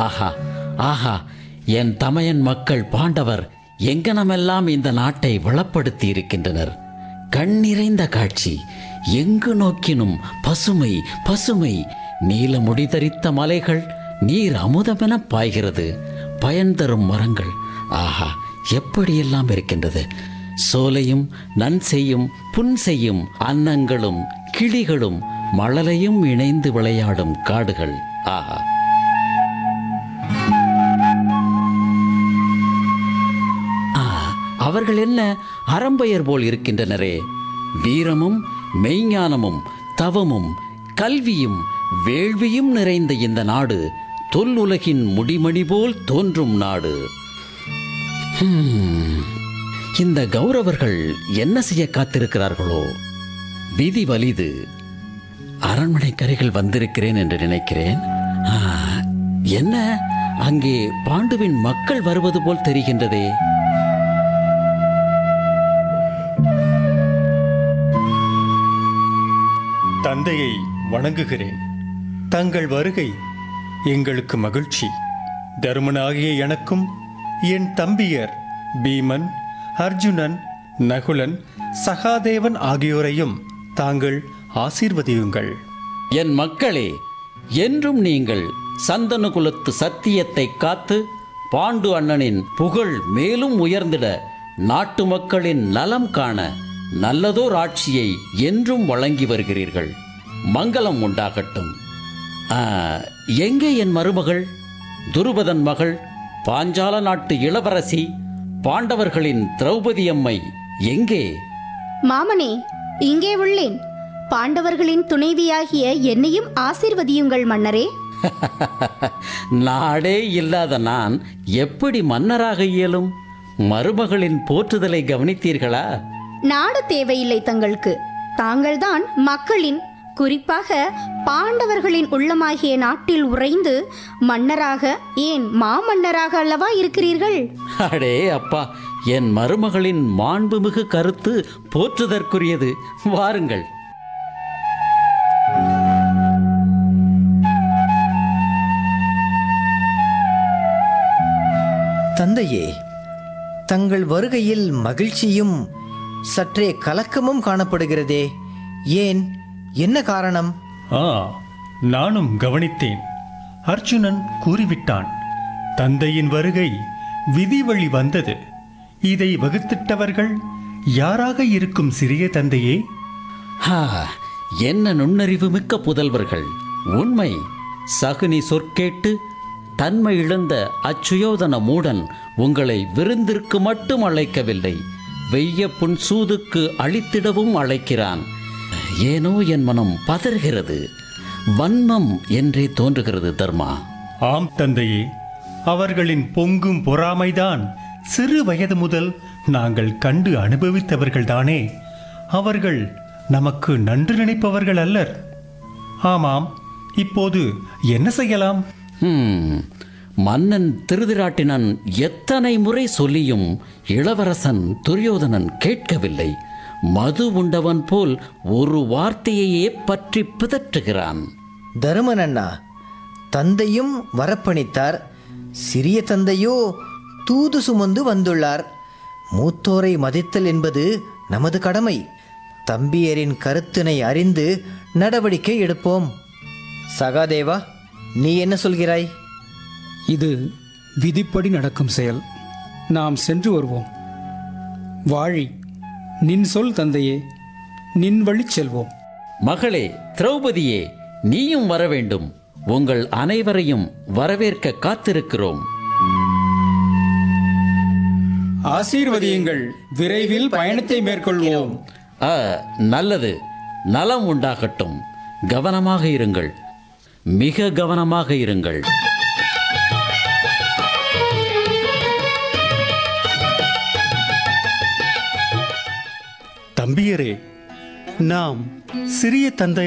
ஆஹா ஆஹா என் தமையன் மக்கள் பாண்டவர் எங்கனமெல்லாம் இந்த நாட்டை வளப்படுத்தி இருக்கின்றனர் கண்ணிறைந்த காட்சி எங்கு நோக்கினும் பசுமை பசுமை நீல முடிதரித்த மலைகள் நீர் அமுதமென பாய்கிறது பயன் தரும் மரங்கள் ஆஹா எப்படியெல்லாம் இருக்கின்றது சோலையும் நன் செய்யும் புன் செய்யும் அன்னங்களும் கிளிகளும் மழலையும் இணைந்து விளையாடும் காடுகள் ஆஹா ஆ, அவர்கள் என்ன அறம்பெயர் போல் இருக்கின்றனரே வீரமும் மெய்ஞானமும் தவமும் கல்வியும் வேள்வியும் நிறைந்த இந்த நாடு தொல்லுலகின் முடிமணி போல் தோன்றும் நாடு ஹம், இந்த கௌரவர்கள் என்ன செய்ய காத்திருக்கிறார்களோ விதி வலிது அரண்மனை கரைகள் வந்திருக்கிறேன் என்று நினைக்கிறேன் ஆ, என்ன அங்கே பாண்டுவின் மக்கள் வருவது போல் தெரிகின்றதே தந்தையை வணங்குகிறேன் தங்கள் வருகை எங்களுக்கு மகிழ்ச்சி தருமனாகிய எனக்கும் என் தம்பியர் பீமன் அர்ஜுனன் நகுலன் சகாதேவன் ஆகியோரையும் தாங்கள் ஆசீர்வதியுங்கள் என் மக்களே என்றும் நீங்கள் சந்தனு குலத்து சத்தியத்தை காத்து பாண்டு அண்ணனின் புகழ் மேலும் உயர்ந்திட நாட்டு மக்களின் நலம் காண நல்லதோர் ஆட்சியை என்றும் வழங்கி வருகிறீர்கள் மங்களம் உண்டாகட்டும் ஆ, எங்கே என் மருமகள் துருபதன் மகள் பாஞ்சால நாட்டு இளவரசி பாண்டவர்களின் திரௌபதி அம்மை எங்கே மாமனே இங்கே உள்ளேன் பாண்டவர்களின் துணைவியாகிய என்னையும் ஆசிர்வதியுங்கள் மன்னரே நாடே இல்லாத நான் எப்படி மன்னராக இயலும் மருமகளின் போற்றுதலை கவனித்தீர்களா நாடு தேவையில்லை தங்களுக்கு தாங்கள்தான் மக்களின் குறிப்பாக பாண்டவர்களின் உள்ளமாகிய நாட்டில் உறைந்து மன்னராக ஏன் மாமன்னராக அல்லவா இருக்கிறீர்கள் அடே அப்பா என் மருமகளின் மாண்புமிகு கருத்து போற்றுதற்குரியது வாருங்கள் தந்தையே தங்கள் வருகையில் மகிழ்ச்சியும் சற்றே கலக்கமும் காணப்படுகிறதே ஏன் என்ன காரணம் ஆ நானும் கவனித்தேன் அர்ஜுனன் கூறிவிட்டான் தந்தையின் வருகை விதி வழி வந்தது இதை வகுத்திட்டவர்கள் யாராக இருக்கும் சிறிய தந்தையே ஹா என்ன நுண்ணறிவு மிக்க புதல்வர்கள் உண்மை சகுனி சொற்கேட்டு தன்மை இழந்த அச்சுயோதன மூடன் உங்களை விருந்திற்கு மட்டும் அழைக்கவில்லை வெய்ய புன் சூதுக்கு அழித்திடவும் அழைக்கிறான் ஏனோ என் மனம் பதறுகிறது வன்மம் என்றே தோன்றுகிறது தர்மா ஆம் தந்தையே அவர்களின் பொங்கும் பொறாமைதான் சிறு வயது முதல் நாங்கள் கண்டு அனுபவித்தவர்கள்தானே அவர்கள் நமக்கு நன்று நினைப்பவர்கள் அல்லர் ஆமாம் இப்போது என்ன செய்யலாம் ஹம், மன்னன் திருதிராட்டினன் எத்தனை முறை சொல்லியும் இளவரசன் துரியோதனன் கேட்கவில்லை மது உண்டவன் போல் ஒரு வார்த்தையையே பற்றி பிதற்றுகிறான் தருமன் அண்ணா தந்தையும் வரப்பணித்தார் சிறிய தந்தையோ தூது சுமந்து வந்துள்ளார் மூத்தோரை மதித்தல் என்பது நமது கடமை தம்பியரின் கருத்தினை அறிந்து நடவடிக்கை எடுப்போம் சகாதேவா நீ என்ன சொல்கிறாய் இது விதிப்படி நடக்கும் செயல் நாம் சென்று வருவோம் வாழி நின் சொல் தந்தையே நின் வழிச் செல்வோம் மகளே திரௌபதியே நீயும் வர வேண்டும் உங்கள் அனைவரையும் வரவேற்க காத்திருக்கிறோம் ஆசீர்வதியுங்கள் விரைவில் பயணத்தை மேற்கொள்வோம் ஆ, நல்லது நலம் உண்டாகட்டும் கவனமாக இருங்கள் மிக கவனமாக இருங்கள் தம்பியரே நாம் சிறிய தந்தை